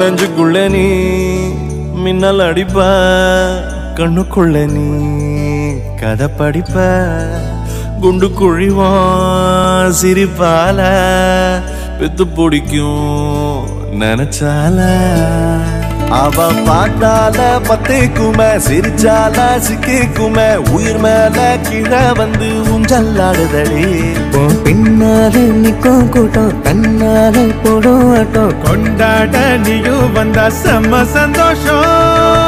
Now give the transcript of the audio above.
நெஞ்சுக்குள்ள நீ மின்னல் அடிப்ப கண்ணுக்குள்ள நீ கதை படிப்ப குண்டு குழிவான் சிரிப்பால பெத்து பிடிக்கும் நினைச்சால அவ பார்த்தால பத்தேக்குமே சிரிச்சால சிக்கிக்குமே உயிர் மேல கீழே வந்து ஊஞ்சல்லாடுதடி உன் பின்னால நிக்கும் கூட்டம் தன்னால போடும் ஆட்டம் கொண்டாட நீயும் வந்தா செம்ம சந்தோஷம்